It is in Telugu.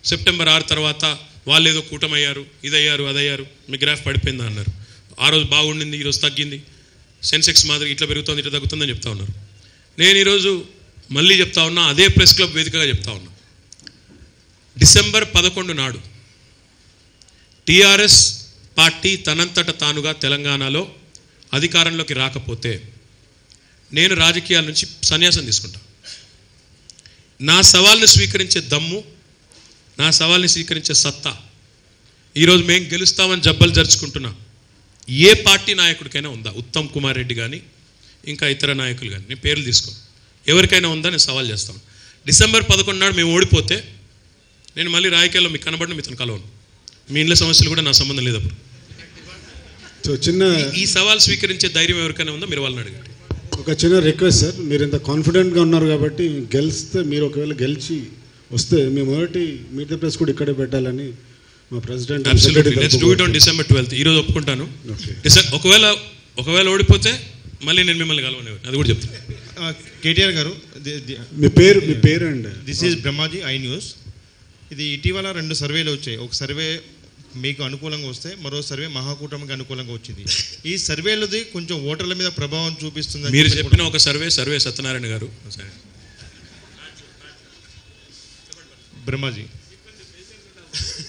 సెప్టెంబర్ ఆరు తర్వాత వాళ్ళు ఏదో కూటమయ్యారు ఇదయ్యారు అదయ్యారు మీ గ్రాఫ్ పడిపోయిందా అన్నారు ఆ రోజు బాగుండింది ఈరోజు తగ్గింది సెన్సెక్స్ మాదిరి ఇట్లా పెరుగుతుంది ఇట్లా తగ్గుతుందని చెప్తా ఉన్నారు నేను ఈరోజు మళ్ళీ చెప్తా ఉన్నా అదే ప్రెస్ క్లబ్ వేదికగా చెప్తా ఉన్నా డిసెంబర్ పదకొండు నాడు టీఆర్ఎస్ పార్టీ తనంతట తానుగా తెలంగాణలో అధికారంలోకి రాకపోతే నేను రాజకీయాల నుంచి సన్యాసం తీసుకుంటా నా సవాల్ని స్వీకరించే దమ్ము నా సవాల్ని స్వీకరించే సత్తా ఈరోజు మేము గెలుస్తామని జబ్బలు జరుచుకుంటున్నా ఏ పార్టీ నాయకుడికైనా ఉందా ఉత్తమ్ కుమార్ రెడ్డి కానీ ఇంకా ఇతర నాయకులు కానీ నేను పేర్లు తీసుకో ఎవరికైనా ఉందా నేను సవాల్ చేస్తాను డిసెంబర్ పదకొండు నాడు మేము ఓడిపోతే నేను మళ్ళీ రాజకీయాల్లో మీకు కనబడిన మీతో కలవను మీ ఇంట్లో సమస్యలు కూడా నా సంబంధం లేదు అప్పుడు సో చిన్న ఈ సవాల్ స్వీకరించే ధైర్యం ఎవరికైనా ఉందో మీరు వాళ్ళని అడగండి ఒక చిన్న రిక్వెస్ట్ సార్ మీరు ఇంత కాన్ఫిడెంట్గా ఉన్నారు కాబట్టి గెలిస్తే మీరు ఒకవేళ గెలిచి వస్తే మేము మొదటి మీట్ ద ప్రెస్ కూడా ఇక్కడే పెట్టాలని మా president absolutely let's do it on December twelfth ఈ రోజు ఒప్పుకుంటాను Okay. డిసెం- ఒకవేళ ఒకవేళ ఓడిపోతే మళ్ళీ నేను మిమ్మల్ని కలవను అది కూడా చెప్తాను కేటీఆర్ గారు మీ పేరు మీ పేరు అండి this is Brahmaji I news ఇది ఇటీవల రెండు సర్వేలు వచ్చాయి ఒక సర్వే మీకు అనుకూలంగా వస్తే మరో సర్వే మహాకూటమికి అనుకూలంగా వచ్చింది ఈ సర్వేలది కొంచెం ఓటర్ల మీద ప్రభావం చూపిస్తుంది మీరు చెప్పిన ఒక సర్వే సర్వే సత్యనారాయణ గారు సరే. బ్రహ్మాజీ